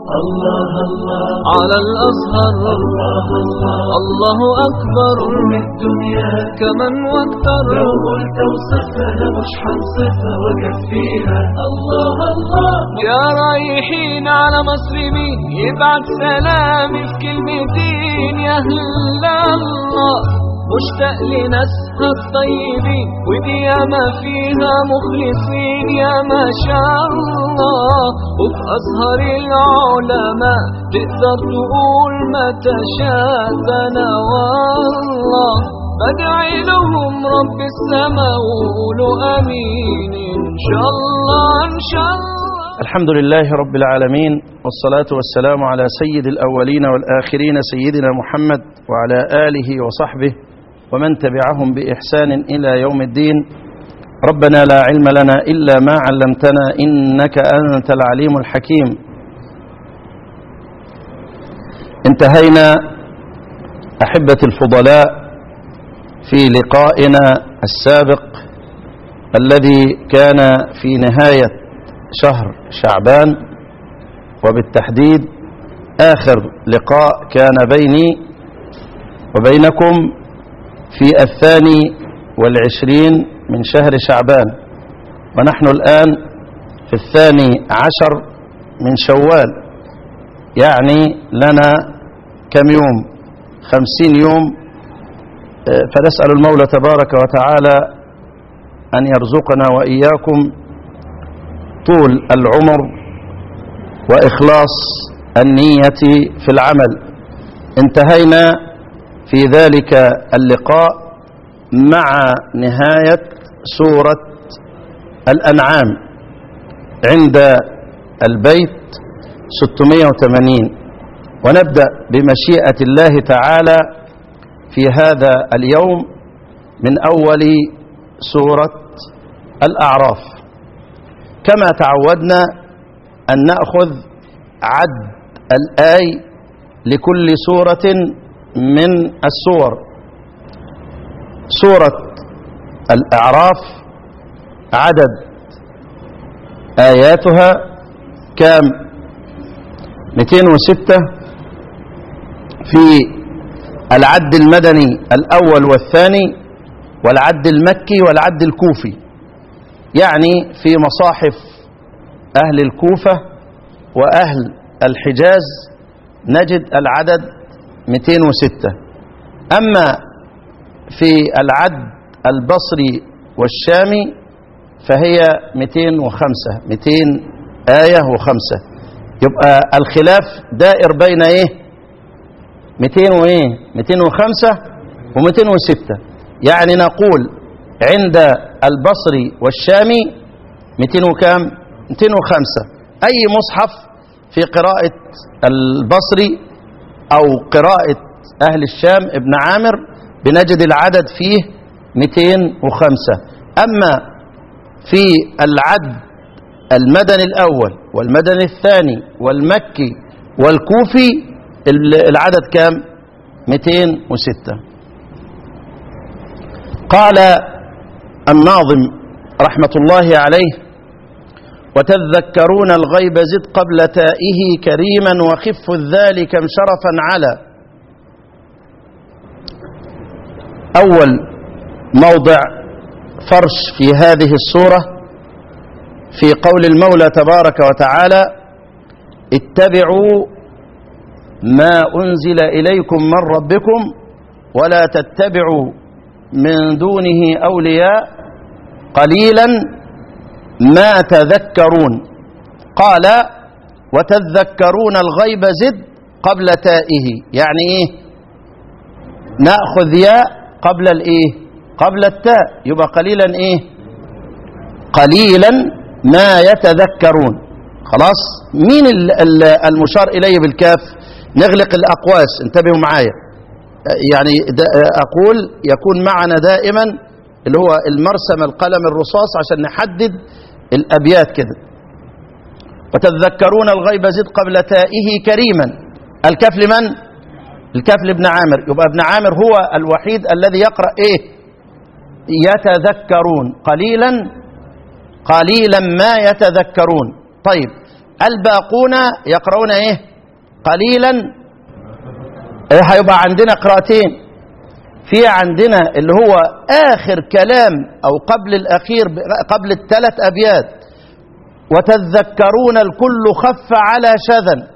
الله الله على الأزهر الله الله الله أكبر من الدنيا كمن واكتر لو قلت وصفها مش حنصفها وكفيها الله الله يا رايحين على مصر مين يبعت سلامي في كلمتين يا أهل الله مشتاق لناسها الطيبين ودي ياما فيها مخلصين يا ما شاء الله وفي أزهر العلماء تقدر تقول ما تشاء أنا والله بدعي لهم رب السماء وقولوا أمين إن شاء الله إن شاء الله الحمد لله رب العالمين والصلاة والسلام على سيد الأولين والآخرين سيدنا محمد وعلى آله وصحبه ومن تبعهم بإحسان إلى يوم الدين ربنا لا علم لنا إلا ما علمتنا إنك أنت العليم الحكيم انتهينا أحبة الفضلاء في لقائنا السابق الذي كان في نهاية شهر شعبان وبالتحديد آخر لقاء كان بيني وبينكم في الثاني والعشرين من شهر شعبان ونحن الآن في الثاني عشر من شوال يعني لنا كم يوم خمسين يوم فنسأل المولى تبارك وتعالى أن يرزقنا وإياكم طول العمر وإخلاص النية في العمل انتهينا في ذلك اللقاء مع نهاية سورة الأنعام عند البيت 680 ونبدأ بمشيئة الله تعالى في هذا اليوم من أول سورة الأعراف كما تعودنا أن نأخذ عد الآي لكل سورة من السور سورة الأعراف عدد آياتها كام 206 في العد المدني الأول والثاني والعد المكي والعد الكوفي يعني في مصاحف أهل الكوفة وأهل الحجاز نجد العدد 206 أما في العد البصري والشامي فهي 205 200 آية وخمسة يبقى الخلاف دائر بين إيه 200 وإيه 205 و206 يعني نقول عند البصري والشامي 200 وكام 205 أي مصحف في قراءة البصري أو قراءة أهل الشام ابن عامر بنجد العدد فيه 205 أما في العد المدني الأول والمدني الثاني والمكي والكوفي العدد كام 206 قال الناظم رحمة الله عليه وتذكرون الغيب زد قبل تائه كريما وخف الذال كم شرفا على أول موضع فرش في هذه السورة في قول المولى تبارك وتعالى اتبعوا ما أنزل إليكم من ربكم ولا تتبعوا من دونه أولياء قليلا ما تذكرون قال وتذكرون الغيب زد قبل تائه يعني ايه ناخذ ياء قبل الايه قبل التاء يبقى قليلا ايه قليلا ما يتذكرون خلاص مين المشار اليه بالكاف نغلق الاقواس انتبهوا معايا يعني اقول يكون معنا دائما اللي هو المرسم القلم الرصاص عشان نحدد الأبيات كده وتذكرون الغيب زد قبل تائه كريما الكف لمن الكف لابن عامر يبقى ابن عامر هو الوحيد الذي يقرأ ايه يتذكرون قليلا قليلا ما يتذكرون طيب الباقون يقرؤون ايه قليلا إيه هيبقى عندنا قراءتين في عندنا اللي هو آخر كلام أو قبل الأخير قبل الثلاث أبيات وتذكرون الكل خف على شذا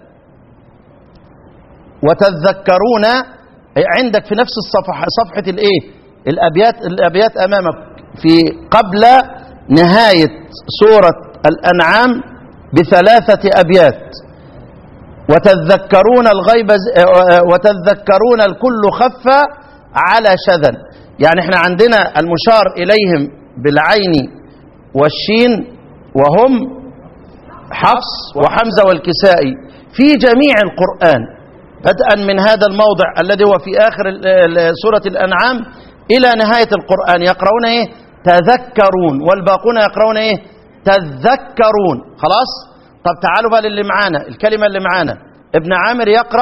وتذكرون عندك في نفس الصفحة صفحة الإيه الأبيات الأبيات أمامك في قبل نهاية سورة الأنعام بثلاثة أبيات وتذكرون الغيب وتذكرون الكل خف على شذا يعني احنا عندنا المشار إليهم بالعين والشين وهم حفص وحمزة والكسائي في جميع القرآن بدءا من هذا الموضع الذي هو في آخر ال- ال- سورة الأنعام إلى نهاية القرآن يقرؤون إيه تذكرون والباقون يقرؤون إيه تذكرون خلاص طب تعالوا بقى للي معانا الكلمة اللي معانا ابن عامر يقرأ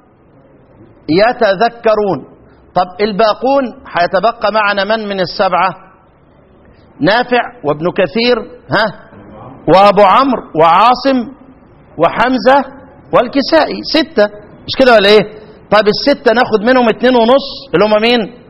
يتذكرون طب الباقون هيتبقى معنا من من السبعة نافع وابن كثير ها وابو عمرو وعاصم وحمزة والكسائي ستة مش كده ولا ايه طب الستة ناخد منهم اتنين ونص اللي هم مين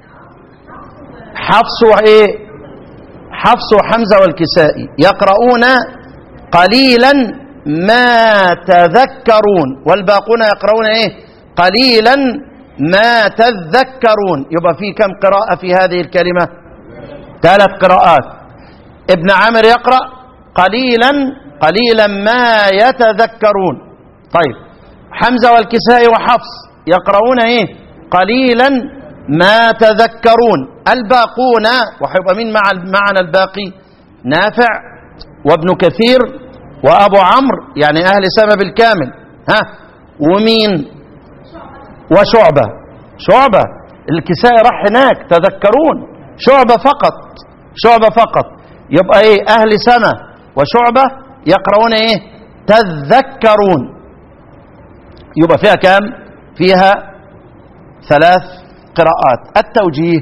حفص وايه حفص وحمزة والكسائي يقرؤون قليلا ما تذكرون والباقون يقرؤون ايه قليلا ما تذكرون يبقى في كم قراءة في هذه الكلمة ثلاث قراءات ابن عامر يقرأ قليلا قليلا ما يتذكرون طيب حمزة والكسائي وحفص يقرؤون ايه قليلا ما تذكرون الباقون وهيبقى مين مع معنا الباقي نافع وابن كثير وابو عمرو يعني اهل سما بالكامل ها ومين وشعبة شعبة الكسائي راح هناك تذكرون شعبة فقط شعبة فقط يبقى ايه اهل سما وشعبة يقرؤون ايه تذكرون يبقى فيها كام فيها ثلاث قراءات التوجيه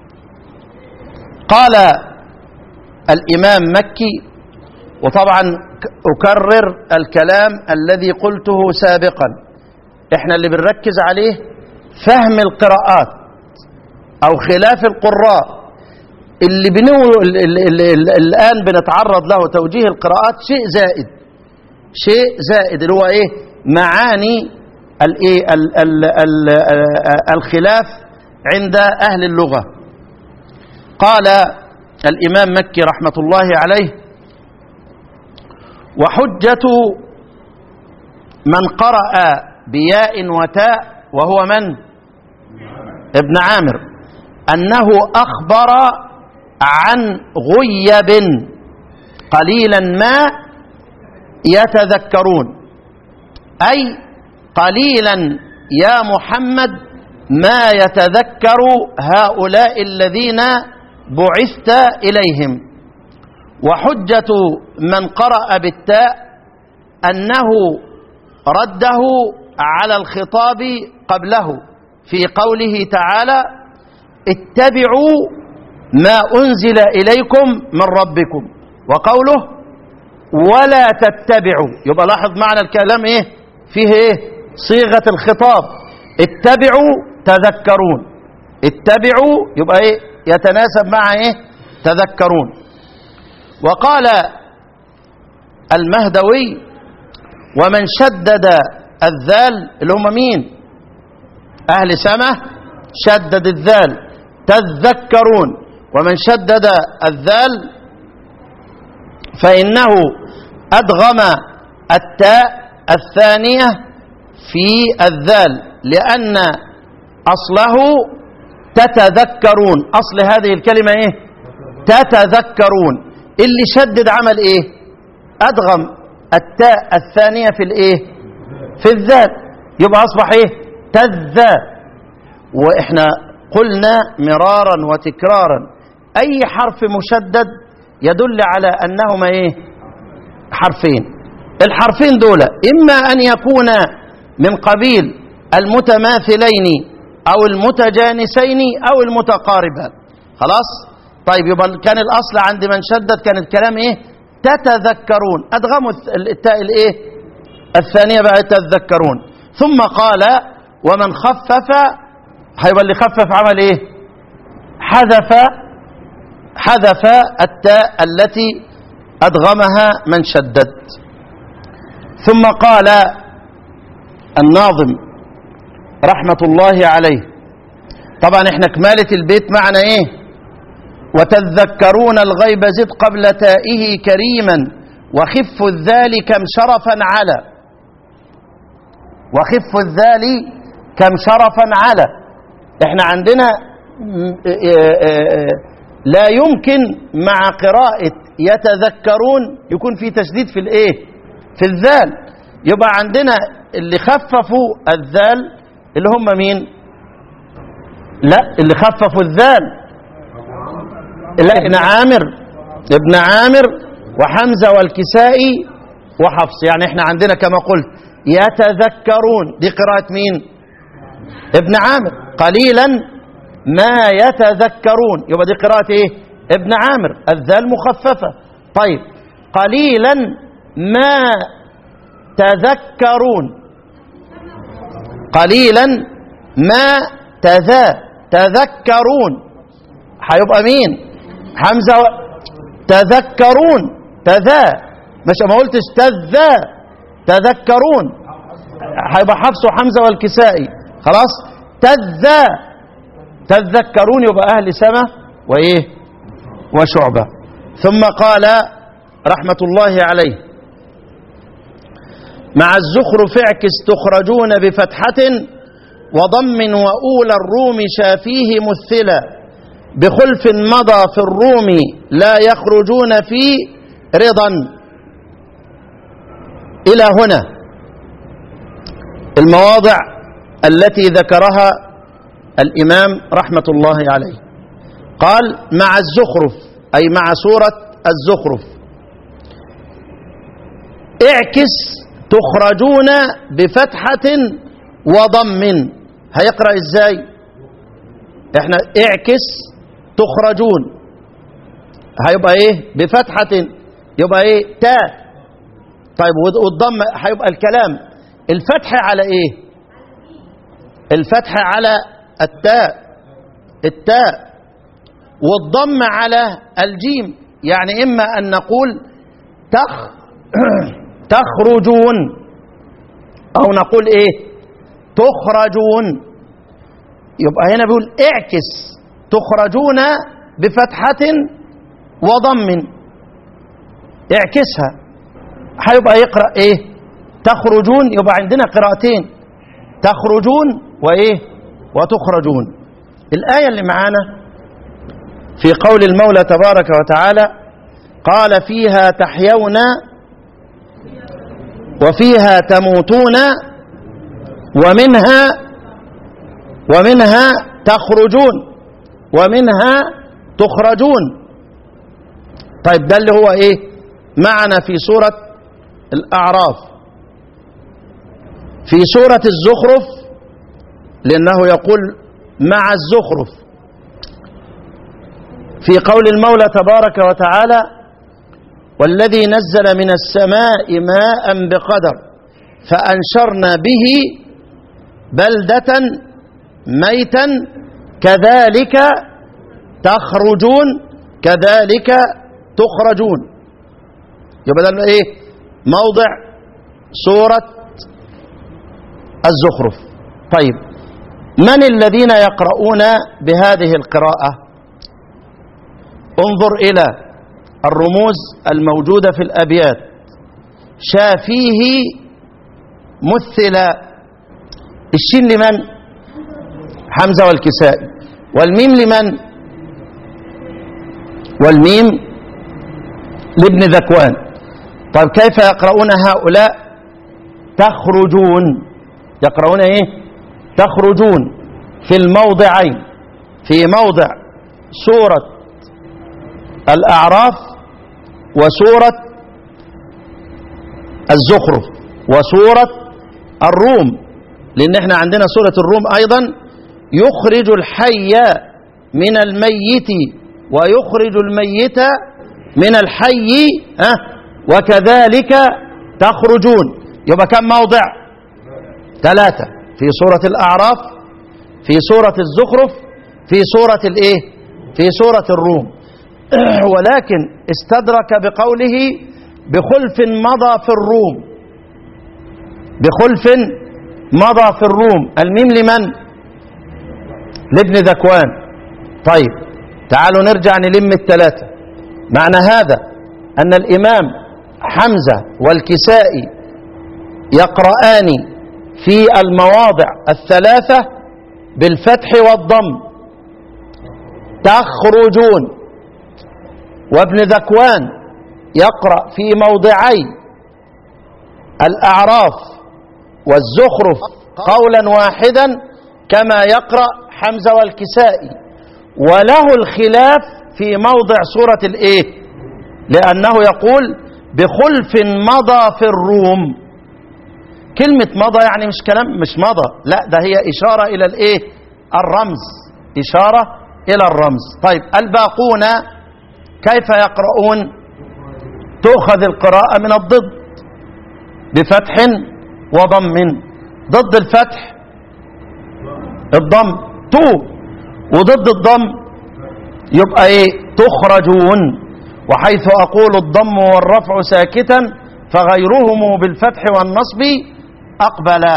قال الامام مكي وطبعا اكرر الكلام الذي قلته سابقا احنا اللي بنركز عليه فهم القراءات او خلاف القراء اللي بنو اللي اللي اللي الان بنتعرض له توجيه القراءات شيء زائد شيء زائد اللي هو ايه معاني الايه ال- ال- ال- الخلاف عند اهل اللغه قال الامام مكي رحمه الله عليه وحجه من قرأ بياء وتاء وهو من ابن عامر أنه أخبر عن غيب قليلا ما يتذكرون أي قليلا يا محمد ما يتذكر هؤلاء الذين بعثت إليهم وحجة من قرأ بالتاء أنه رده على الخطاب قبله في قوله تعالى اتبعوا ما أنزل إليكم من ربكم وقوله ولا تتبعوا يبقى لاحظ معنى الكلام ايه فيه ايه صيغة الخطاب اتبعوا تذكرون اتبعوا يبقى ايه يتناسب مع ايه تذكرون وقال المهدوي ومن شدد الذال اللي هم مين أهل سمة شدد الذال تذكرون ومن شدد الذال فإنه أدغم التاء الثانية في الذال لأن أصله تتذكرون أصل هذه الكلمة إيه تتذكرون اللي شدد عمل إيه أدغم التاء الثانية في الإيه في الذات يبقى أصبح إيه تذا وإحنا قلنا مرارا وتكرارا أي حرف مشدد يدل على أنهما إيه حرفين الحرفين دول إما أن يكون من قبيل المتماثلين أو المتجانسين أو المتقاربان خلاص طيب يبقى كان الأصل عند من شدد كان الكلام إيه تتذكرون أدغموا الث- التاء الإيه الثانية بقى تتذكرون ثم قال ومن خفف هيبقى اللي خفف عمل إيه حذف حذف التاء التي أدغمها من شدد ثم قال الناظم رحمة الله عليه طبعا احنا كمالة البيت معنى ايه وتذكرون الغيب زد قبل تائه كريما وخف الذال كم شرفا على وخف الذال كم شرفا على احنا عندنا م- اه- اه- اه لا يمكن مع قراءة يتذكرون يكون في تشديد في الايه في الذال يبقى عندنا اللي خففوا الذال اللي هم مين لا اللي خففوا الذال لا ابن عامر ابن عامر وحمزة والكسائي وحفص يعني احنا عندنا كما قلت يتذكرون دي قراءة مين ابن عامر قليلا ما يتذكرون يبقى دي قراءة ايه ابن عامر الذال مخففة طيب قليلا ما تذكرون قليلا ما تذا تذكرون هيبقى مين حمزة و... تذكرون تذا مش ما قلتش تذا تذكرون هيبقى حفص وحمزة والكسائي خلاص تذا تذكرون يبقى أهل سما وإيه وشعبة ثم قال رحمة الله عليه مع الزخرف اعكس تخرجون بفتحة وضم وأولى الروم شافيه مثلا بخلف مضى في الروم لا يخرجون في رضا إلى هنا المواضع التي ذكرها الإمام رحمة الله عليه قال مع الزخرف أي مع سورة الزخرف اعكس تخرجون بفتحة وضم هيقرأ ازاي احنا اعكس تخرجون هيبقى ايه بفتحة يبقى ايه تاء طيب والضم هيبقى الكلام الفتح على ايه الفتح على التاء التاء والضم على الجيم يعني اما ان نقول تخ تخرجون او نقول ايه تخرجون يبقى هنا بيقول اعكس تخرجون بفتحة وضم اعكسها هيبقى يقرأ ايه تخرجون يبقى عندنا قراءتين تخرجون وايه وتخرجون الآية اللي معانا في قول المولى تبارك وتعالى قال فيها تحيون وفيها تموتون ومنها ومنها تخرجون ومنها تخرجون طيب ده اللي هو ايه معنا في سورة الأعراف في سورة الزخرف لأنه يقول مع الزخرف في قول المولى تبارك وتعالى والذي نزل من السماء ماء بقدر فأنشرنا به بلدة ميتا كذلك تخرجون كذلك تخرجون يبقى ده ايه موضع سورة الزخرف طيب من الذين يقرؤون بهذه القراءة انظر إلى الرموز الموجودة في الأبيات شافيه مثل الشين لمن حمزة والكسائي والميم لمن والميم لابن ذكوان طيب كيف يقرؤون هؤلاء تخرجون يقرؤون ايه تخرجون في الموضعين في موضع سورة الأعراف وسورة الزخرف وسورة الروم لأن احنا عندنا سورة الروم أيضا يخرج الحي من الميت ويخرج الميت من الحي ها وكذلك تخرجون يبقى كم موضع ثلاثة في سورة الأعراف في سورة الزخرف في سورة الإيه في سورة الروم ولكن استدرك بقوله بخلف مضى في الروم بخلف مضى في الروم الميم لمن لابن ذكوان طيب تعالوا نرجع نلم الثلاثة معنى هذا أن الإمام حمزة والكسائي يقرآن في المواضع الثلاثة بالفتح والضم تخرجون وابن ذكوان يقرأ في موضعي الأعراف والزخرف قولا واحدا كما يقرأ حمزة والكسائي وله الخلاف في موضع سورة الإيه لأنه يقول بخلف مضى في الروم كلمة مضى يعني مش كلام مش مضى لا ده هي إشارة إلى الإيه الرمز إشارة إلى الرمز طيب الباقون كيف يقرؤون تؤخذ القراءة من الضد بفتح وضم ضد الفتح الضم تو وضد الضم يبقى ايه تخرجون وحيث اقول الضم والرفع ساكتا فغيرهم بالفتح والنصب اقبلا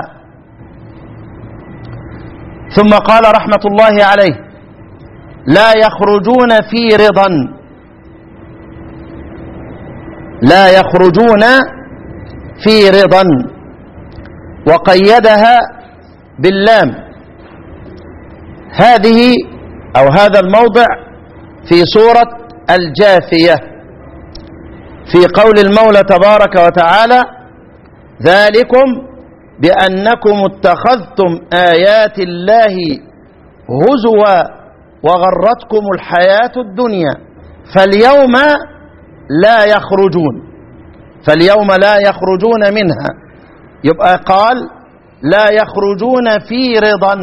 ثم قال رحمه الله عليه لا يخرجون في رضا لا يخرجون في رضا وقيدها باللام هذه او هذا الموضع في سوره الجاثيه في قول المولى تبارك وتعالى ذلكم بانكم اتخذتم ايات الله هزوا وغرتكم الحياه الدنيا فاليوم لا يخرجون فاليوم لا يخرجون منها يبقى قال لا يخرجون في رضا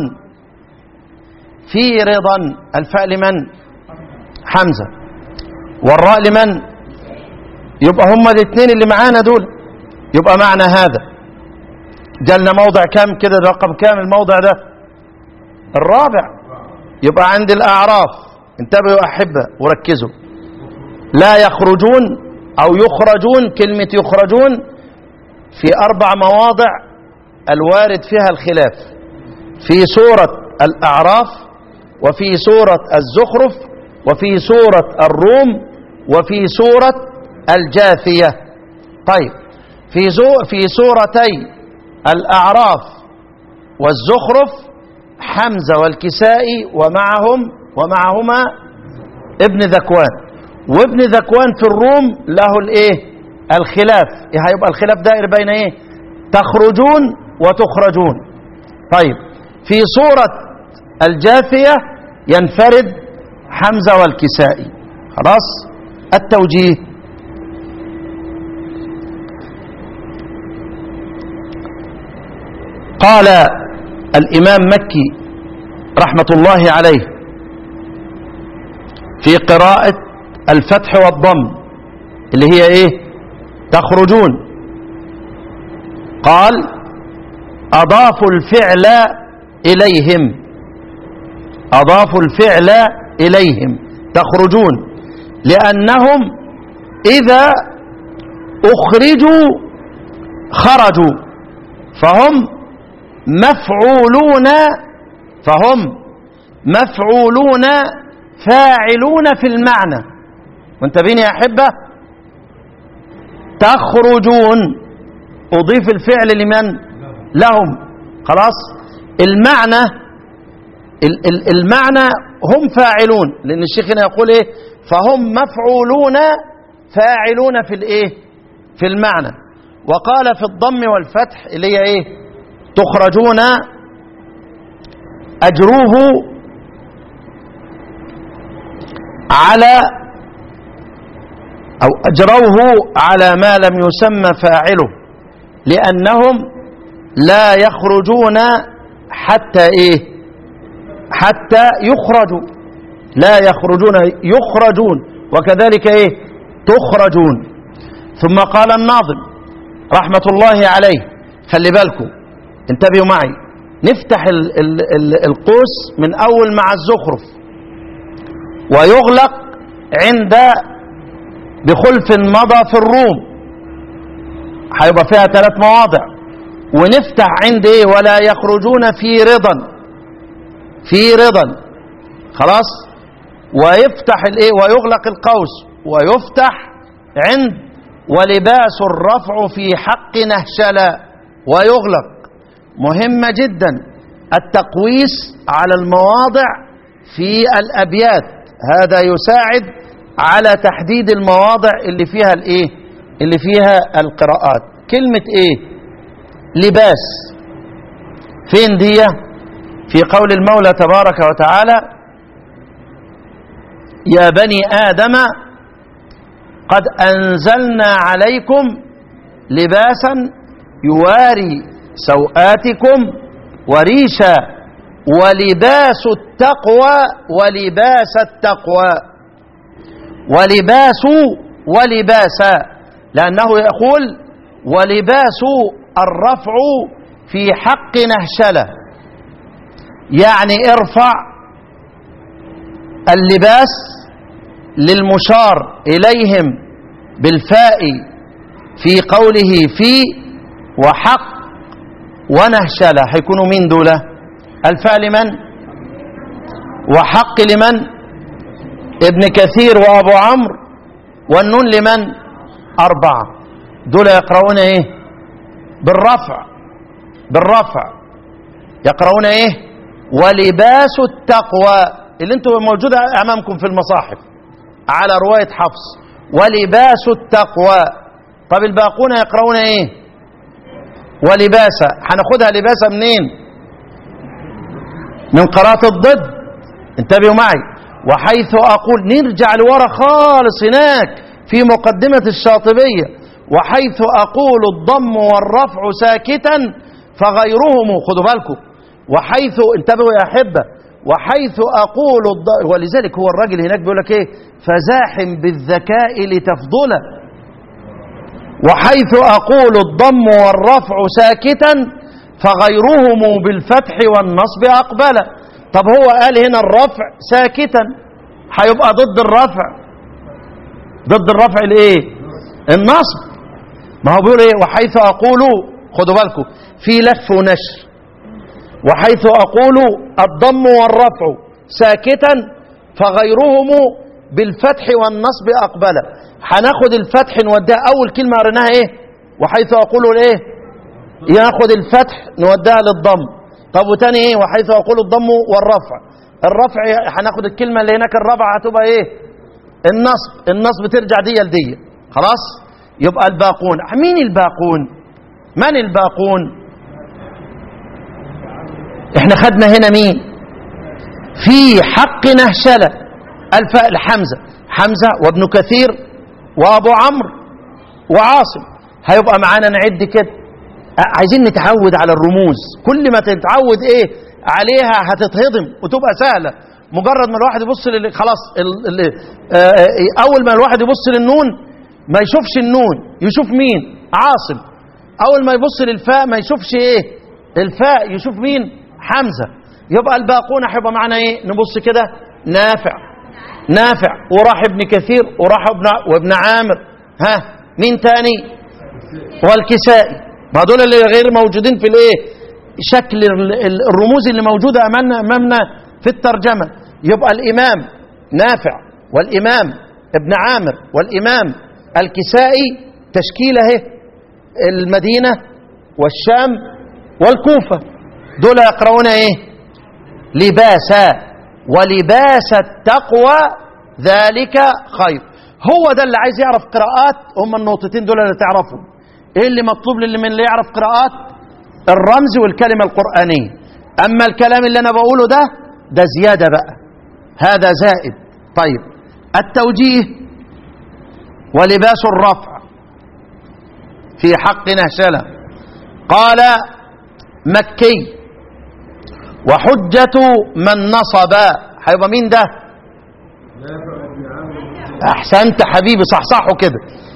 في رضا الفاء لمن حمزة والراء لمن يبقى هما الاثنين اللي معانا دول يبقى معنى هذا جالنا موضع كام كده رقم كام الموضع ده الرابع يبقى عند الأعراف انتبهوا أحبة وركزوا لا يخرجون أو يخرجون كلمة يخرجون في أربع مواضع الوارد فيها الخلاف في سورة الأعراف وفي سورة الزخرف وفي سورة الروم وفي سورة الجاثية طيب في, زو في سورتي الأعراف والزخرف حمزة والكسائي ومعهم ومعهما ابن ذكوان وابن ذكوان في الروم له الايه الخلاف إيه هيبقى الخلاف دائر بين ايه تخرجون وتخرجون طيب في سورة الجاثية ينفرد حمزة والكسائي خلاص التوجيه قال الإمام مكي رحمة الله عليه في قراءة الفتح والضم اللي هي ايه تخرجون قال أضافوا الفعل إليهم أضافوا الفعل إليهم تخرجون لأنهم إذا أخرجوا خرجوا فهم مفعولون فهم مفعولون فاعلون في المعنى وانتبهين يا أحبة تخرجون أضيف الفعل لمن لهم خلاص المعنى المعنى هم فاعلون لأن الشيخ هنا يقول إيه فهم مفعولون فاعلون في الإيه في المعنى وقال في الضم والفتح اللي هي إيه تخرجون أجروه على أو أجروه على ما لم يسمى فاعله لأنهم لا يخرجون حتى إيه حتى يخرجوا لا يخرجون يخرجون وكذلك إيه تخرجون ثم قال الناظم رحمة الله عليه خلي بالكم انتبهوا معي نفتح ال ال ال القوس من أول مع الزخرف ويغلق عند بخلف مضى في الروم هيبقى فيها ثلاث مواضع ونفتح عند ايه ولا يخرجون في رضا في رضا خلاص ويفتح الايه ويغلق القوس ويفتح عند ولباس الرفع في حق نهشلا ويغلق مهمة جدا التقويس على المواضع في الأبيات هذا يساعد على تحديد المواضع اللي فيها الايه اللي فيها القراءات كلمة ايه لباس فين دي في قول المولى تبارك وتعالى يا بني آدم قد أنزلنا عليكم لباسا يواري سوآتكم وريشا ولباس التقوى ولباس التقوى ولباس ولباسا لأنه يقول ولباس الرفع في حق نهشلة يعني ارفع اللباس للمشار إليهم بالفاء في قوله في وحق ونهشلة هيكونوا مين دول الفاء لمن وحق لمن ابن كثير وابو عمرو والنون لمن اربعه دول يقرؤون ايه بالرفع بالرفع يقرؤون ايه ولباس التقوى اللي انتم موجوده امامكم في المصاحف على روايه حفص ولباس التقوى طب الباقون يقرؤون ايه ولباسا هناخدها لباسا منين من قراءه الضد انتبهوا معي وحيث أقول نرجع لورا خالص هناك في مقدمة الشاطبية وحيث أقول الضم والرفع ساكتا فغيرهم خدوا بالكم وحيث انتبهوا يا أحبة وحيث أقول الضم ولذلك هو الراجل هناك بيقول لك إيه فزاحم بالذكاء لتفضله وحيث أقول الضم والرفع ساكتا فغيرهم بالفتح والنصب أقبل طب هو قال هنا الرفع ساكتا هيبقى ضد الرفع ضد الرفع الايه النصب ما هو بيقول ايه وحيث اقول خدوا بالكم في لف ونشر وحيث اقول الضم والرفع ساكتا فغيرهم بالفتح والنصب اقبل هناخد الفتح نوديها اول كلمه قريناها ايه وحيث اقول ايه ياخد الفتح نوديها للضم طب وتاني ايه وحيث اقول الضم والرفع الرفع هناخد الكلمه اللي هناك الرابعه هتبقى ايه النصب النصب ترجع دي لدي خلاص يبقى الباقون مين الباقون من الباقون احنا خدنا هنا مين في حق نهشله الفاء لحمزه حمزه وابن كثير وابو عمرو وعاصم هيبقى معانا نعد كده عايزين نتعود على الرموز كل ما تتعود ايه عليها هتتهضم وتبقى سهله مجرد ما الواحد يبص لل... خلاص ال... ال... آه اول ما الواحد يبص للنون ما يشوفش النون يشوف مين عاصم اول ما يبص للفاء ما يشوفش ايه الفاء يشوف مين حمزه يبقى الباقون هيبقى معانا ايه نبص كده نافع نافع وراح ابن كثير وراح ابن وابن عامر ها مين تاني والكسائي ما دول اللي غير موجودين في الايه شكل الرموز اللي موجوده امامنا امامنا في الترجمه يبقى الامام نافع والامام ابن عامر والامام الكسائي تشكيله اهي المدينه والشام والكوفه دول يقرؤون ايه لباسا ولباس التقوى ذلك خير هو ده اللي عايز يعرف قراءات هم النقطتين دول اللي تعرفهم ايه اللي مطلوب للي من اللي يعرف قراءات الرمز والكلمة القرآنية أما الكلام اللي أنا بقوله ده ده زيادة بقى هذا زائد طيب التوجيه ولباس الرفع في حق نهشلة قال مكي وحجة من نصب هيبقى مين ده احسنت حبيبي صحصحه كده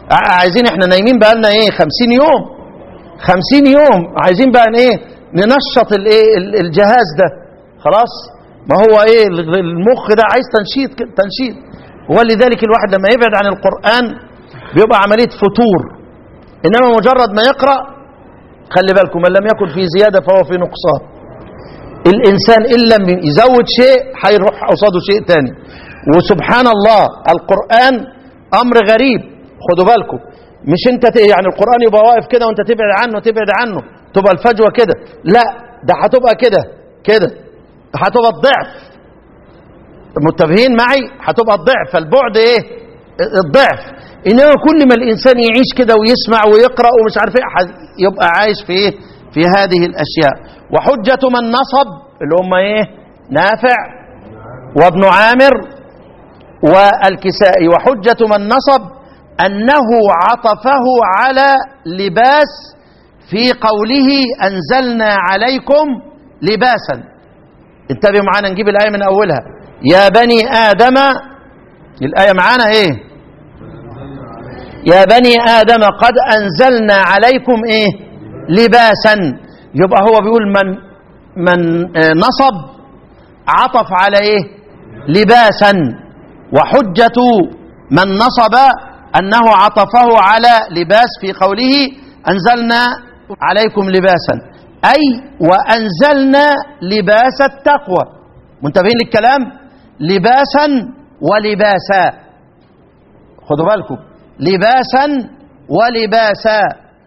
ع- عايزين احنا نايمين بقى لنا ايه خمسين يوم خمسين يوم عايزين بقى ايه ننشط الايه ال- الجهاز ده خلاص ما هو ايه ال- المخ ده عايز تنشيط كده تنشيط ولذلك الواحد لما يبعد عن القرآن بيبقى عملية فتور انما مجرد ما يقرأ خلي بالكم من لم يكن في زيادة فهو في نقصان الإنسان إن لم يزود شيء هيروح قصاده شيء تاني وسبحان الله القرآن أمر غريب خدوا بالكم مش انت ت- يعني القرآن يبقى واقف كده وانت تبعد عنه تبعد عنه تبقى الفجوة كده لا ده هتبقى كده كده هتبقى الضعف متفقين معي هتبقى الضعف فالبعد ايه الضعف انما كل ما الانسان يعيش كده ويسمع ويقرا ومش عارف ايه ح- يبقى عايش في ايه في هذه الاشياء وحجه من نصب اللي هم ايه نافع وابن عامر والكسائي وحجه من نصب انه عطفه على لباس في قوله انزلنا عليكم لباسا انتبهوا معانا نجيب الآية من أولها يا بني آدم الآية معانا إيه يا بني آدم قد أنزلنا عليكم إيه لباسا يبقى هو بيقول من من آه، نصب عطف على إيه لباسا وحجة من نصب أنه عطفه على لباس في قوله أنزلنا عليكم لباسا أي وأنزلنا لباس التقوى منتبهين للكلام لباسا ولباسا خدوا بالكم لباسا ولباسا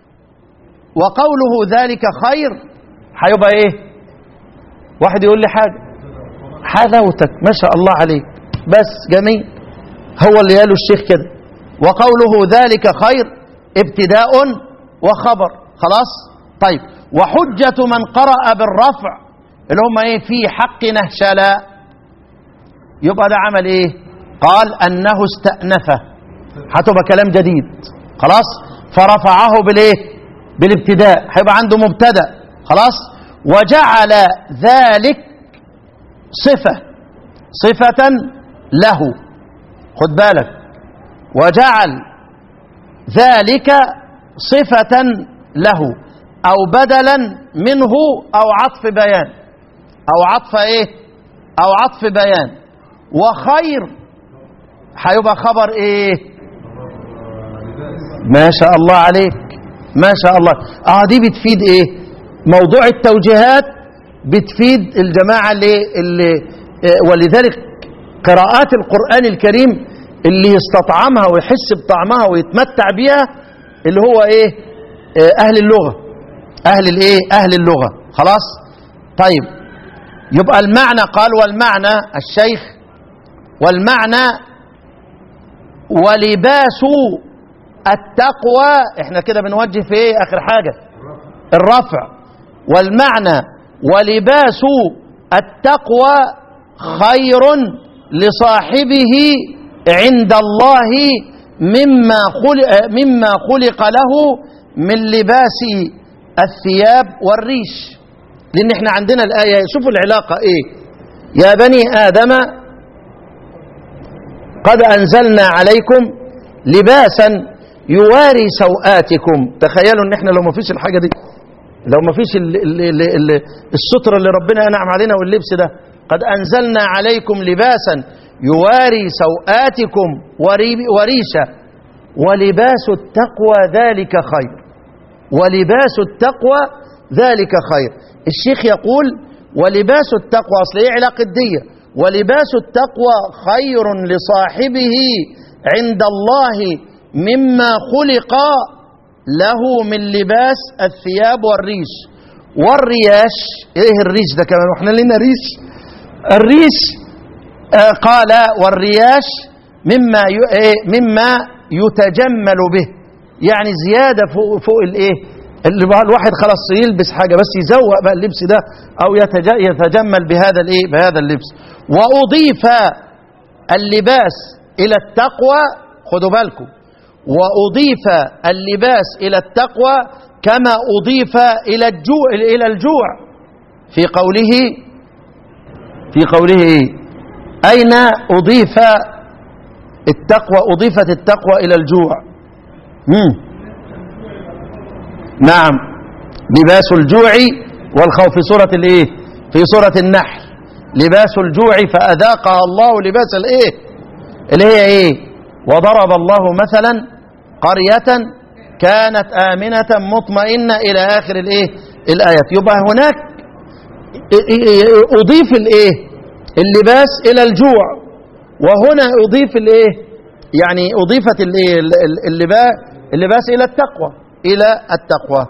وقوله ذلك خير هيبقى ايه واحد يقول لي حاجه حلاوتك ما شاء الله عليك بس جميل هو اللي قاله الشيخ كده وقوله ذلك خير ابتداء وخبر خلاص طيب وحجة من قرأ بالرفع اللي هم ايه في حق نهشلا يبقى ده عمل ايه قال انه استأنفه هتبقى كلام جديد خلاص فرفعه بالايه بالابتداء هيبقى عنده مبتدا خلاص وجعل ذلك صفة صفة له خد بالك وجعل ذلك صفة له أو بدلا منه أو عطف بيان أو عطف إيه أو عطف بيان وخير هيبقى خبر إيه ما شاء الله عليك ما شاء الله اه دي بتفيد ايه موضوع التوجيهات بتفيد الجماعة اللي, اللي آه، ولذلك قراءات القرآن الكريم اللي يستطعمها ويحس بطعمها ويتمتع بيها اللي هو ايه آه، اهل اللغة اهل الايه اهل اللغة خلاص طيب يبقى المعنى قال والمعنى الشيخ والمعنى ولباس التقوى احنا كده بنوجه في ايه اخر حاجة الرفع والمعنى ولباس التقوى خير لصاحبه عند الله مما خلق, مما خلق له من لباس الثياب والريش لان احنا عندنا الآية شوفوا العلاقة ايه يا بني آدم قد أنزلنا عليكم لباسا يواري سوآتكم تخيلوا ان احنا لو ما فيش الحاجة دي لو ما فيش ال ال ال ال الستر اللي ربنا أنعم علينا واللبس ده قد أنزلنا عليكم لباسا يواري سوآتكم وري- وريشا ولباس التقوى ذلك خير ولباس التقوى ذلك خير الشيخ يقول ولباس التقوى أصل إيه علاقة دي ولباس التقوى خير لصاحبه عند الله مما خلق له من لباس الثياب والريش والرياش ايه الريش ده كمان واحنا لنا ريش الريش آه قال والرياش مما ي... إيه مما يتجمل به يعني زيادة فوق, فوق الايه اللي بقى الواحد خلاص يلبس حاجة بس يزوق بقى اللبس ده او يتج... يتجمل بهذا الايه بهذا اللبس واضيف اللباس الى التقوى خدوا بالكم واضيف اللباس الى التقوى كما اضيف الى الجوع الى الجوع في قوله في قوله ايه أين أضيف التقوى أضيفت التقوى إلى الجوع مم. نعم لباس الجوع والخوف في سورة الايه في سورة النحل لباس الجوع فأذاقها الله لباس الايه اللي هي ايه وضرب الله مثلا قرية كانت آمنة مطمئنة إلى آخر الايه الآيات يبقى هناك أضيف الايه اللباس إلى الجوع وهنا أضيف الايه يعني أضيفت الايه اللباس اللباس إلى التقوى إلى التقوى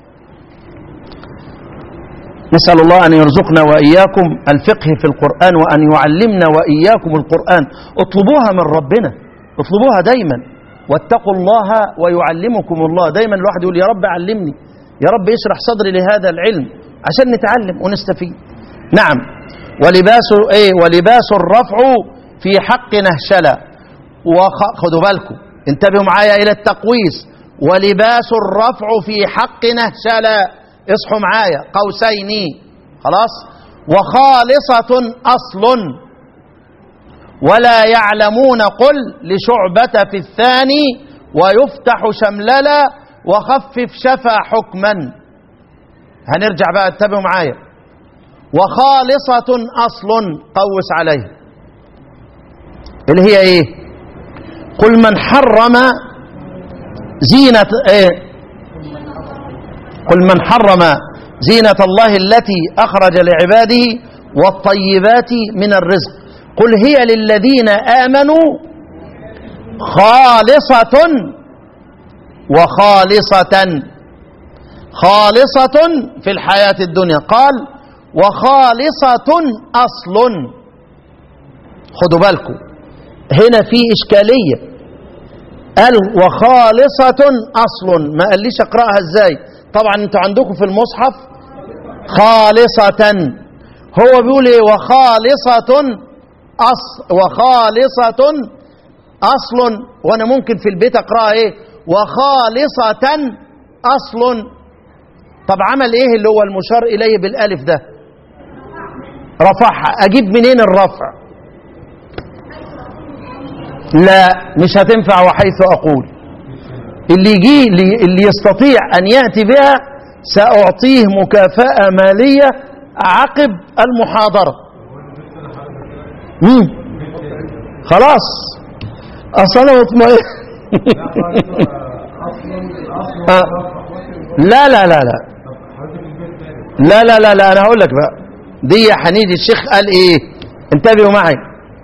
نسأل الله أن يرزقنا وإياكم الفقه في القرآن وأن يعلمنا وإياكم القرآن اطلبوها من ربنا اطلبوها دايما واتقوا الله ويعلمكم الله دايما الواحد يقول يا رب علمني يا رب اشرح صدري لهذا العلم عشان نتعلم ونستفيد نعم ولباس ايه ولباس الرفع في حق نهشلة وخدوا بالكم انتبهوا معايا الى التقويس ولباس الرفع في حق نهشلة اصحوا معايا قوسين خلاص وخالصة أصل ولا يعلمون قل لشعبة في الثاني ويفتح شمللا وخفف شفا حكما هنرجع بقى اتبعوا معايا وخالصة أصل قوس عليه اللي هي ايه قل من حرم زينة ايه قل من حرم زينة الله التي أخرج لعباده والطيبات من الرزق قل هي للذين آمنوا خالصة وخالصة خالصة في الحياة الدنيا قال وخالصة أصل خدوا بالكم هنا في إشكالية قال وخالصة أصل ما قاليش أقرأها إزاي طبعا انتوا عندكم في المصحف خالصة هو بيقول ايه وخالصة أصل وخالصة أصل وأنا ممكن في البيت أقرأها ايه وخالصة أصل طب عمل ايه اللي هو المشار إليه بالألف ده رفعها أجيب منين الرفع لا مش هتنفع وحيث أقول اللي يجي اللي يستطيع أن يأتي بها سأعطيه مكافأة مالية عقب المحاضرة مم. خلاص أصلا مطمئن آه. لا لا لا لا لا لا لا لا أنا هقول لك بقى دي حنيدي الشيخ قال إيه انتبهوا معي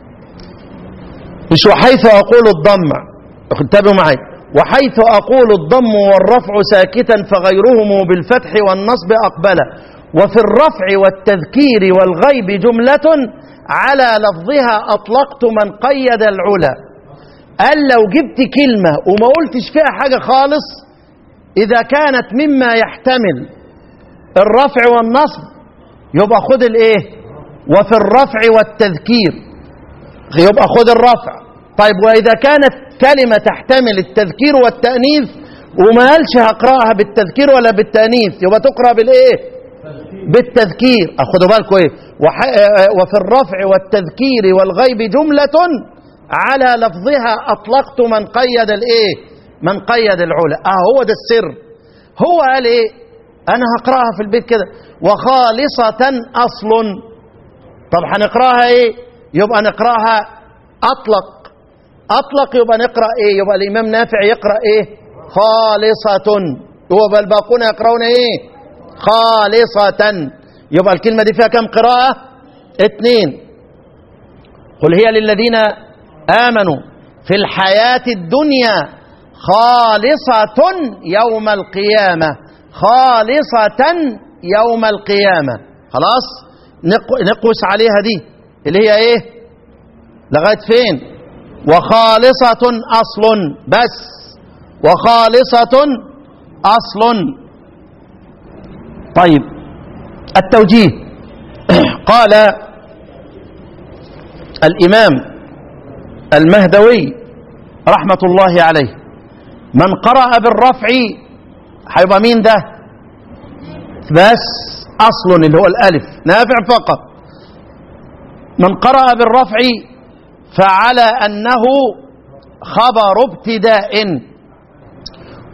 مش وحيث أقول الضم انتبهوا معي وحيث أقول الضم والرفع ساكتا فغيرهم بالفتح والنصب أقبل وفي الرفع والتذكير والغيب جملة على لفظها أطلقت من قيد العلا قال لو جبت كلمة وما قلتش فيها حاجة خالص إذا كانت مما يحتمل الرفع والنصب يبقى خد الايه وفي الرفع والتذكير يبقى خد الرفع طيب وإذا كانت كلمة تحتمل التذكير والتأنيث وما قالش هقرأها بالتذكير ولا بالتأنيث يبقى تقرأ بالإيه بالتذكير أخدوا بالكم إيه وح... وفي الرفع والتذكير والغيب جملة على لفظها أطلقت من قيد الإيه من قيد العلا آه هو ده السر هو قال إيه أنا هقرأها في البيت كده وخالصة أصل طب هنقرأها إيه يبقى نقرأها أطلق أطلق يبقى نقرأ إيه يبقى الإمام نافع يقرأ إيه خالصة يبقى الباقون يقرأون إيه خالصة يبقى الكلمة دي فيها كم قراءة اثنين قل هي للذين آمنوا في الحياة الدنيا خالصة يوم القيامة خالصة يوم القيامة خلاص نقوس عليها دي اللي هي ايه لغاية فين وخالصة أصل بس وخالصة أصل طيب التوجيه قال الإمام المهدوي رحمة الله عليه من قرأ بالرفع هيبقى مين ده بس أصل اللي هو الألف نافع فقط من قرأ بالرفع فعلى أنه خبر ابتداء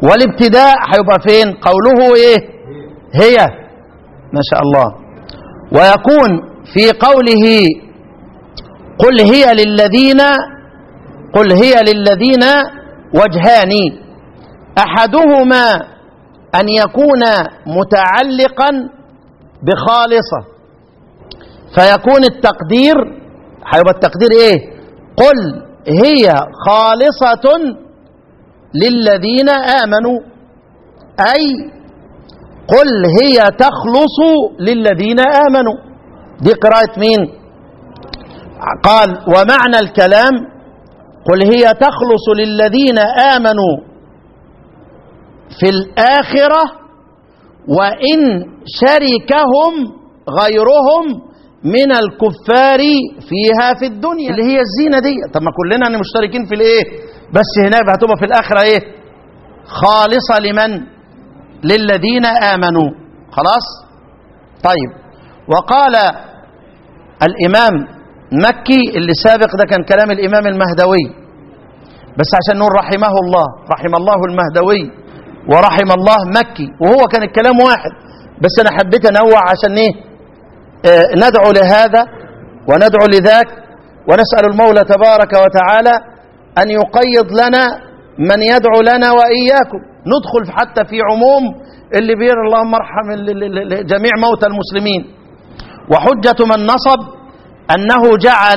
والابتداء هيبقى فين قوله ايه هي ما شاء الله ويكون في قوله قل هي للذين قل هي للذين وجهان احدهما ان يكون متعلقا بخالصه فيكون التقدير هيبقى التقدير ايه قل هي خالصه للذين امنوا اي قل هي تخلص للذين امنوا دي قراءه مين قال ومعنى الكلام قل هي تخلص للذين امنوا في الاخره وان شركهم غيرهم من الكفار فيها في الدنيا اللي هي الزينه دي طب ما كلنا مشتركين في الايه بس هناك هتبقى في الاخره ايه خالصه لمن للذين امنوا خلاص طيب وقال الامام مكي اللي سابق ده كان كلام الامام المهدوي بس عشان نقول رحمه الله رحم الله المهدوي ورحم الله مكي وهو كان الكلام واحد بس انا حبيت انوع عشان ايه آه ندعو لهذا وندعو لذاك ونسال المولى تبارك وتعالى ان يقيض لنا من يدعو لنا واياكم ندخل حتى في عموم اللي بير اللهم ارحم جميع موتى المسلمين وحجه من نصب انه جعل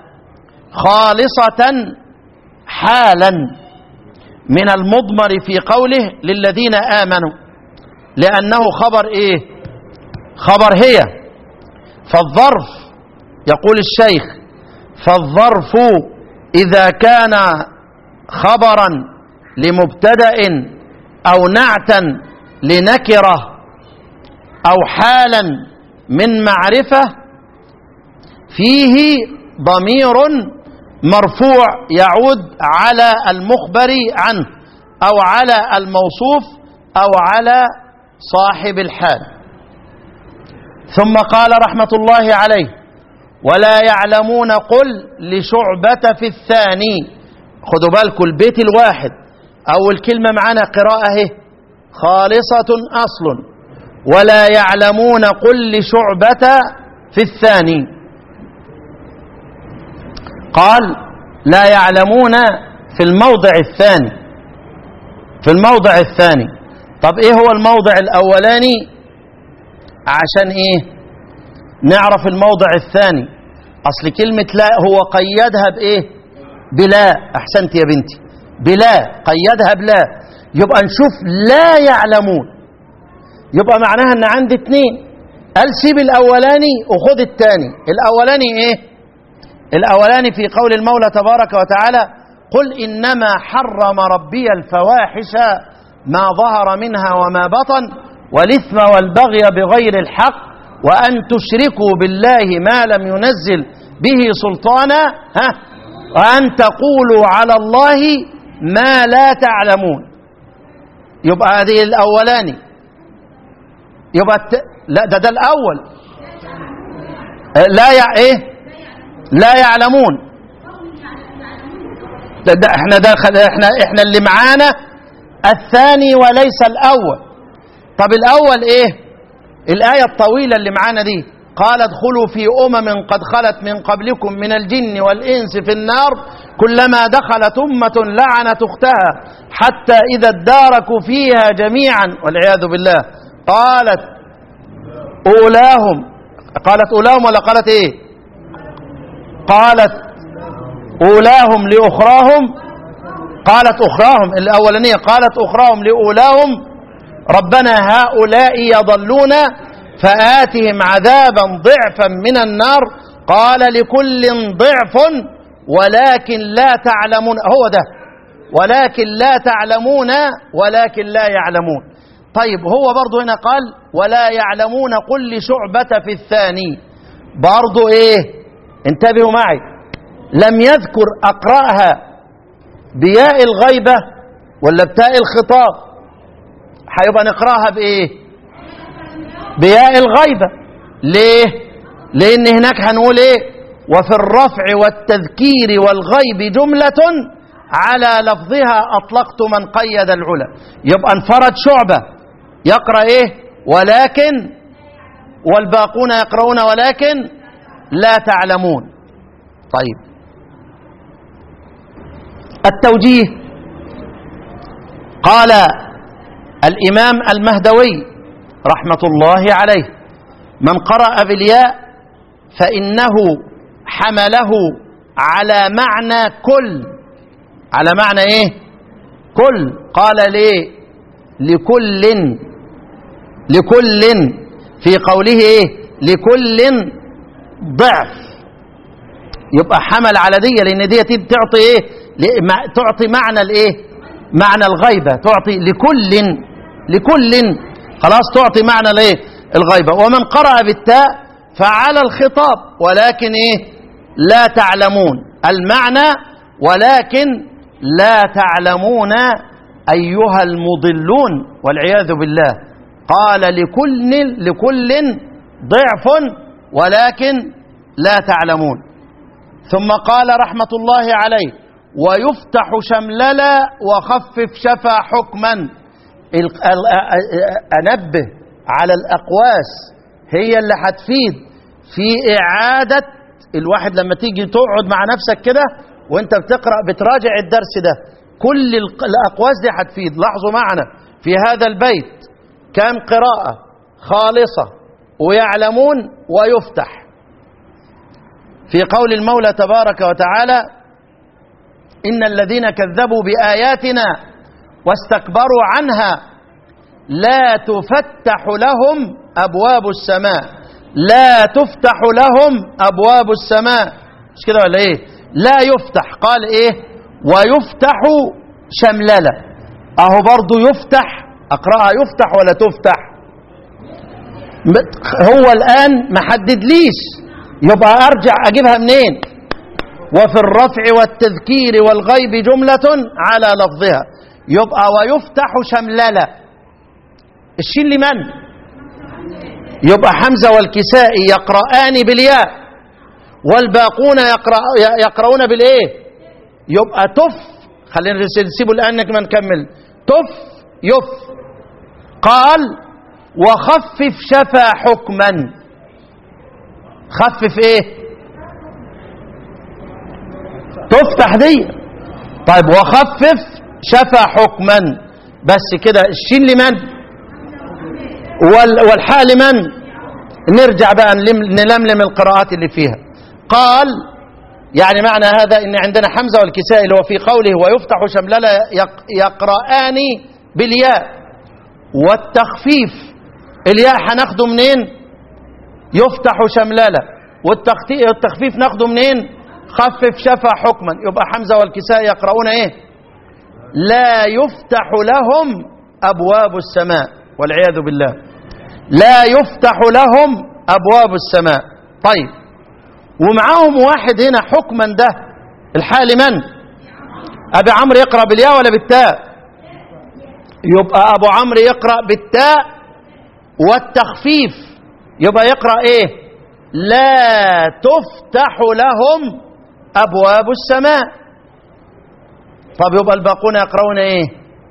خالصه حالا من المضمر في قوله للذين امنوا لانه خبر ايه خبر هي فالظرف يقول الشيخ فالظرف اذا كان خبرا لمبتدا او نعتا لنكره او حالا من معرفه فيه ضمير مرفوع يعود على المخبر عنه او على الموصوف او على صاحب الحال ثم قال رحمه الله عليه ولا يعلمون قل لشعبه في الثاني خدوا بالكم البيت الواحد اول كلمه معانا قراءه اهي خالصه اصل ولا يعلمون قل لشعبه في الثاني قال لا يعلمون في الموضع الثاني في الموضع الثاني طب ايه هو الموضع الاولاني عشان ايه نعرف الموضع الثاني اصل كلمة لا هو قيدها بايه بلا احسنت يا بنتي بلا قيدها بلا يبقى نشوف لا يعلمون يبقى معناها ان عندي اتنين قال سيب الاولاني وخد الثاني الاولاني ايه الاولاني في قول المولى تبارك وتعالى قل انما حرم ربي الفواحش ما ظهر منها وما بطن والاثم والبغي بغير الحق وان تشركوا بالله ما لم ينزل به سلطانا ها وان تقولوا على الله ما لا تعلمون يبقى هذه الاولاني يبقى الت... لا ده ده الاول لا يع... ايه لا يعلمون ده, ده احنا ده احنا احنا اللي معانا الثاني وليس الاول طب الاول ايه الايه الطويله اللي معانا دي قال ادخلوا في امم قد خلت من قبلكم من الجن والانس في النار كلما دخلت امه لعنت اختها حتى اذا اداركوا فيها جميعا والعياذ بالله قالت اولاهم قالت اولاهم ولا قالت ايه قالت اولاهم لاخراهم قالت اخراهم الاولانيه قالت اخراهم لاولاهم ربنا هؤلاء يضلون فآتهم عذابا ضعفا من النار قال لكل ضعف ولكن لا تعلمون هو ده ولكن لا تعلمون ولكن لا يعلمون طيب هو برضو هنا قال ولا يعلمون قل لشعبة في الثاني برضو ايه انتبهوا معي لم يذكر اقرأها بياء الغيبة ولا بتاء الخطاب هيبقى نقراها بايه بياء الغيبة ليه لان هناك هنقول ايه وفي الرفع والتذكير والغيب جملة على لفظها أطلقت من قيد العلا يبقى انفرد شعبة يقرأ إيه ولكن والباقون يقرؤون ولكن لا تعلمون طيب التوجيه قال الإمام المهدوي رحمة الله عليه من قرأ بالياء فإنه حمله على معنى كل على معنى ايه كل قال ليه لكل لكل في قوله ايه لكل ضعف يبقى حمل على دي لان دي تعطي ايه ل- تعطي معنى الايه معنى الغيبه تعطي لكل لكل خلاص تعطي معنى الايه الغيبه ومن قرأ بالتاء فعلى الخطاب ولكن ايه لا تعلمون المعنى ولكن لا تعلمون ايها المضلون والعياذ بالله قال لكل لكل ضعف ولكن لا تعلمون ثم قال رحمه الله عليه ويفتح شمللا وخفف شفا حكما ال- ال- انبه على الاقواس هي اللي هتفيد في اعاده الواحد لما تيجي تقعد مع نفسك كده وانت بتقرا بتراجع الدرس ده كل ال- الاقواس دي هتفيد لاحظوا معنا في هذا البيت كان قراءه خالصه ويعلمون ويفتح في قول المولى تبارك وتعالى ان الذين كذبوا باياتنا واستكبروا عنها لا تفتح لهم ابواب السماء لا تفتح لهم ابواب السماء مش كده ولا ايه لا يفتح قال ايه ويفتح شملله اهو برضو يفتح اقراها يفتح ولا تفتح م- هو الان ما حددليش يبقى ارجع اجيبها منين وفي الرفع والتذكير والغيب جملة على لفظها يبقى ويفتح شمللة الشين لمن يبقى حمزة والكسائي يقرآن بالياء والباقون يقرأ يقرؤون بالايه يبقى تف خلينا نسيبه الآن ما نكمل تف يف قال وخفف شفا حكما خفف ايه تفتح دي طيب وخفف شفا حكما بس كده الشين لمن وال والحاء لمن نرجع بقى نلم نلملم القراءات اللي فيها قال يعني معنى هذا ان عندنا حمزه والكسائي اللي هو في قوله ويفتح شملله يق يقرآن بالياء والتخفيف الياء هناخده منين يفتح شملله والتخفي- والتخفيف ناخده منين خفف شفا حكما يبقى حمزه والكساء يقرؤون ايه لا يفتح لهم ابواب السماء والعياذ بالله لا يفتح لهم ابواب السماء طيب ومعاهم واحد هنا حكما ده الحال من ابي عمرو يقرا بالياء ولا بالتاء يبقى ابو عمرو يقرا بالتاء والتخفيف يبقى يقرا ايه لا تفتح لهم ابواب السماء طب يبقى الباقون يقرؤون ايه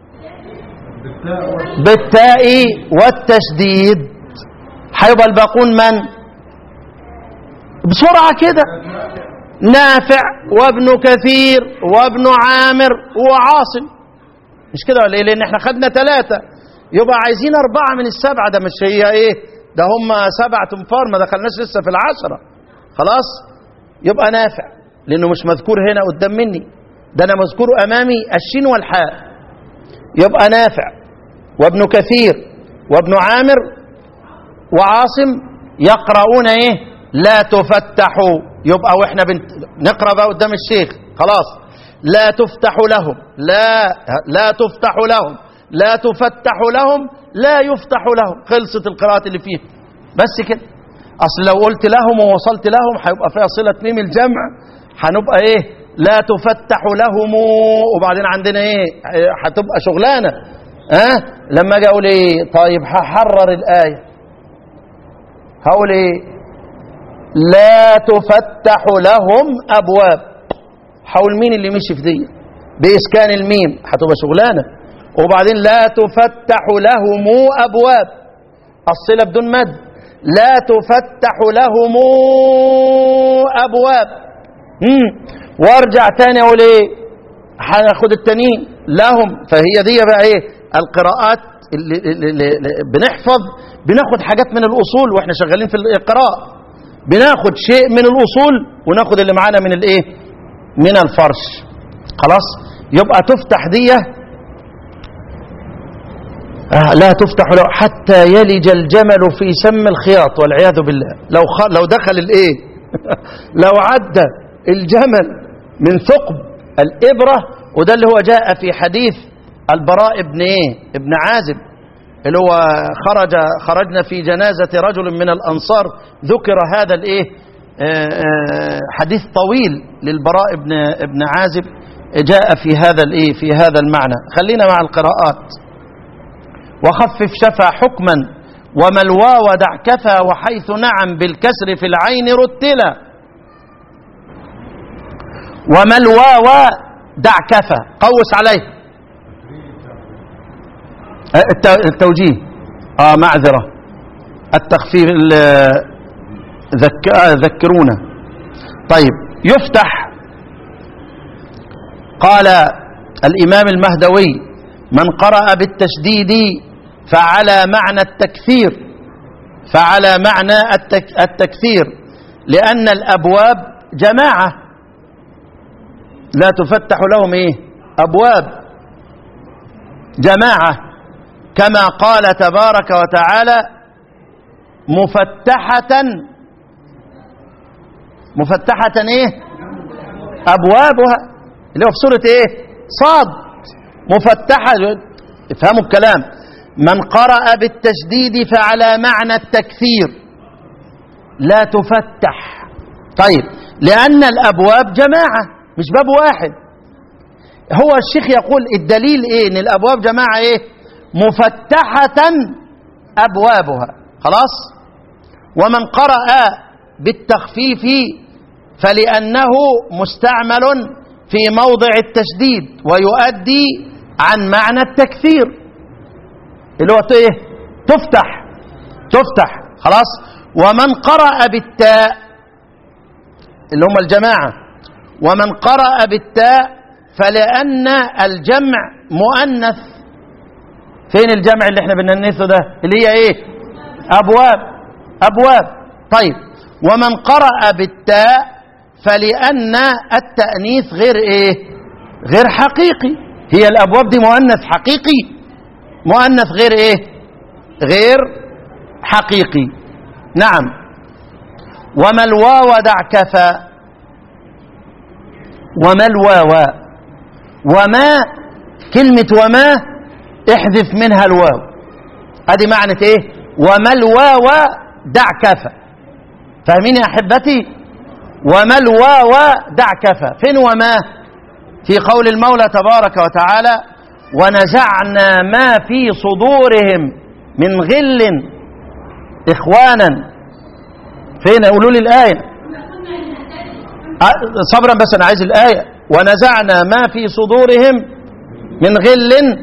بالتاء والتشديد هيبقى الباقون من بسرعه كده نافع وابن كثير وابن عامر وعاصم مش كده ولا ايه لان احنا خدنا ثلاثه يبقى عايزين اربعه من السبعه ده مش هي ايه ده هم سبعه انفار ما دخلناش لسه في العشره خلاص يبقى نافع لانه مش مذكور هنا قدام مني ده انا مذكور امامي الشين والحاء يبقى نافع وابن كثير وابن عامر وعاصم يقرؤون ايه لا تفتحوا يبقى واحنا بنت... نقرا بقى قدام الشيخ خلاص لا تفتح لهم لا لا تفتح لهم لا تفتح لهم لا يفتح لهم خلصت القراءات اللي فيها بس كده اصل لو قلت لهم ووصلت لهم هيبقى فيها صله ميم الجمع هنبقى ايه لا تفتح لهم وبعدين عندنا ايه هتبقى شغلانه ها أه؟ لما اجي اقول ايه طيب هحرر الايه هقول ايه لا تفتح لهم ابواب حول مين اللي مشي في دي بإسكان الميم هتبقى شغلانة وبعدين لا تفتح لهم أبواب الصلة بدون مد لا تفتح لهم أبواب مم. وارجع تاني أقول إيه هناخد التانيين لهم فهي دي بقى إيه القراءات اللي, اللي, اللي بنحفظ بناخد حاجات من الأصول وإحنا شغالين في القراءة بناخد شيء من الأصول وناخد اللي معانا من الإيه من الفرش خلاص يبقى تفتح دي آه لا تفتح له حتى يلج الجمل في سم الخياط والعياذ بالله لو خ... لو دخل الايه لو عدى الجمل من ثقب الابره وده اللي هو جاء في حديث البراء ابن ايه ابن عازب اللي هو خرج خرجنا في جنازه رجل من الانصار ذكر هذا الايه آه آه حديث طويل للبراء ابن ابن عازب جاء في هذا الايه في هذا المعنى خلينا مع القراءات وخفف شفا حكما وما الواو دع كفى وحيث نعم بالكسر في العين رتلا وما الواو دع كفى قوس عليه التوجيه اه معذرة التخفيف ذك... ذكرونا طيب يفتح قال الإمام المهدوي من قرأ بالتشديد فعلى معنى التكثير فعلى معنى التك التكثير لأن الأبواب جماعة لا تفتح لهم إيه أبواب جماعة كما قال تبارك وتعالى مفتحة مفتحة إيه أبوابها اللي هو في سورة إيه صاد مفتحة افهموا الكلام من قرأ بالتشديد فعلى معنى التكثير لا تفتح طيب لأن الأبواب جماعة مش باب واحد هو الشيخ يقول الدليل ايه ان الابواب جماعه ايه مفتحه ابوابها خلاص ومن قرأ بالتخفيف فلأنه مستعمل في موضع التشديد ويؤدي عن معنى التكثير اللي هو ايه تفتح تفتح خلاص ومن قرأ بالتاء اللي هم الجماعة ومن قرأ بالتاء فلأن الجمع مؤنث فين الجمع اللي احنا بننثه ده اللي هي ايه أبواب أبواب طيب ومن قرأ بالتاء فلأن التأنيث غير ايه غير حقيقي هي الأبواب دي مؤنث حقيقي مؤنث غير ايه غير حقيقي نعم وما الواو دع كفى وما الواو وما كلمة وما احذف منها الواو ادي معنى ايه وما الواو دع كفى فاهمين يا احبتي وما الواو دع كفى فين وما في قول المولى تبارك وتعالى ونزعنا ما في صدورهم من غل إخوانا فين قولوا لي الآية صبرا بس أنا عايز الآية ونزعنا ما في صدورهم من غل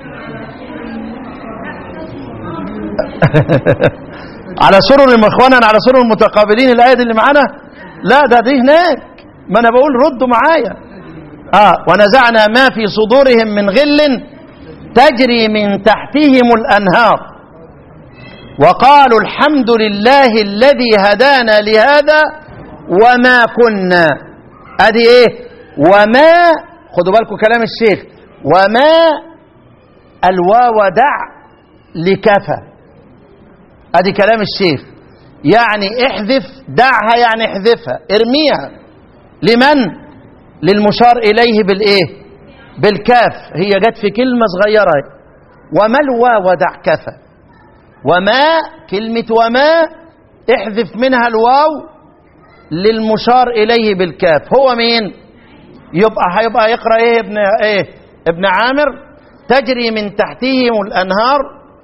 على سرر إخوانا على سرر متقابلين الآية دي اللي معانا لا ده دي هناك ما أنا بقول ردوا معايا آه ونزعنا ما في صدورهم من غل تجري من تحتهم الأنهار وقالوا الحمد لله الذي هدانا لهذا وما كنا ادي ايه وما خدوا بالكم كلام الشيخ وما الواو دع لكفى ادي كلام الشيخ يعني احذف دعها يعني احذفها ارميها لمن للمشار اليه بالايه بالكاف هي جت في كلمه صغيره وما الواو دع كفى وما كلمة وما احذف منها الواو للمشار إليه بالكاف هو مين يبقى هيبقى يقرأ ايه ابن ايه ابن عامر تجري من تحتهم الأنهار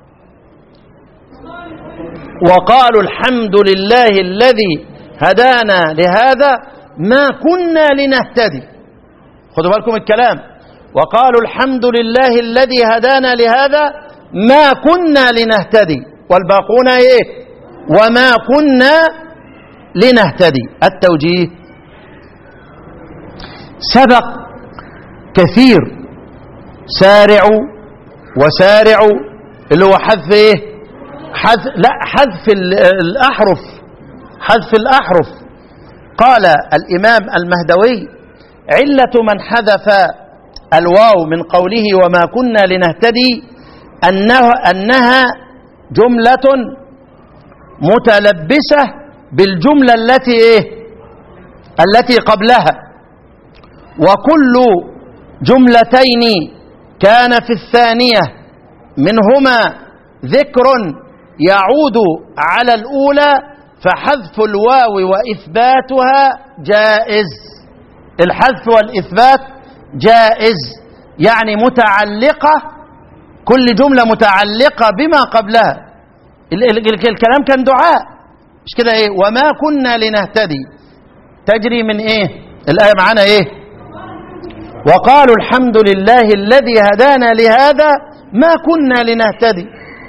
وقالوا الحمد لله الذي هدانا لهذا ما كنا لنهتدي خدوا بالكم الكلام وقالوا الحمد لله الذي هدانا لهذا ما كنا لنهتدي والباقون ايه وما كنا لنهتدي التوجيه سبق كثير سارعوا وسارعوا اللي هو حذف ايه حذف لا حذف ال- الاحرف حذف الاحرف قال الامام المهدوي عله من حذف الواو من قوله وما كنا لنهتدي انه انها جمله متلبسه بالجمله التي ايه التي قبلها وكل جملتين كان في الثانيه منهما ذكر يعود على الاولى فحذف الواو واثباتها جائز الحذف والاثبات جائز يعني متعلقه كل جمله متعلقه بما قبلها ال- ال- ال- الكلام كان دعاء مش كده ايه وما كنا لنهتدي تجري من ايه الايه معانا ايه وقالوا الحمد لله الذي هدانا لهذا ما كنا لنهتدي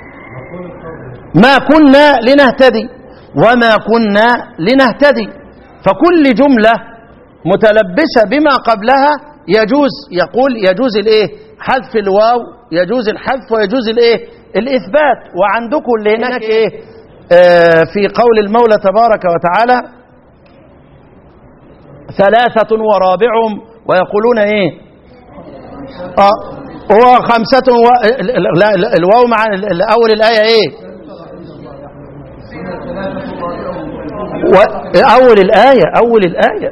ما كنا لنهتدي وما كنا لنهتدي فكل جملة متلبسة بما قبلها يجوز يقول يجوز الايه حذف الواو يجوز الحذف ويجوز الايه الاثبات وعندكم اللي هناك ايه آه في قول المولى تبارك وتعالى ثلاثة ورابعهم ويقولون ايه اه هو خمسة و... لا لا، الواو مع ال- ال- أول الآية إيه؟ و... أول الآية أول الآية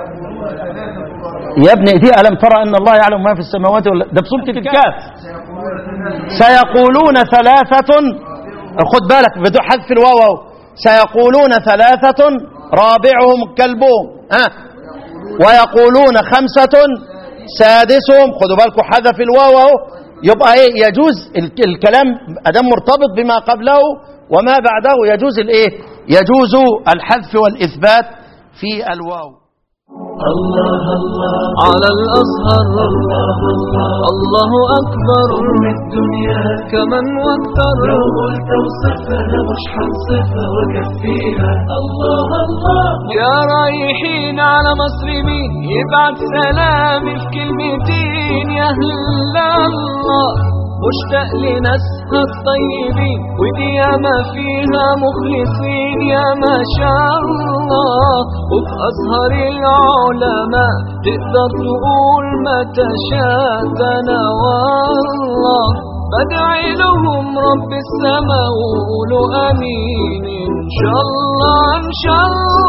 يا ابني دي ألم ترى أن الله يعلم ما في السماوات ولا ده بسورة الكهف سيقولون ثلاثة خد بالك بدون حذف الواو أهو. سيقولون ثلاثة رابعهم كلبهم ها ويقولون خمسة سادسهم خدوا بالكم حذف الواو اهو يبقى ايه يجوز ال- الكلام ادام مرتبط بما قبله وما بعده يجوز الايه يجوز الحذف والاثبات في الواو الله الله على الأزهر الله الله الله أكبر قرب الدنيا كمن واكثر لو قلت اوصفها مش حنصفها وكفيها الله الله يا رايحين على مصر مين يبعت سلامي في كلمتين يا أهل الله مشتاق لناسها الطيبين ودي ياما فيها مخلصين يا ما شاء الله وفي أزهر العلماء تقدر تقول ما تشاء ده أنا والله بدعي لهم رب السماء وقولوا امين ان شاء الله ان شاء الله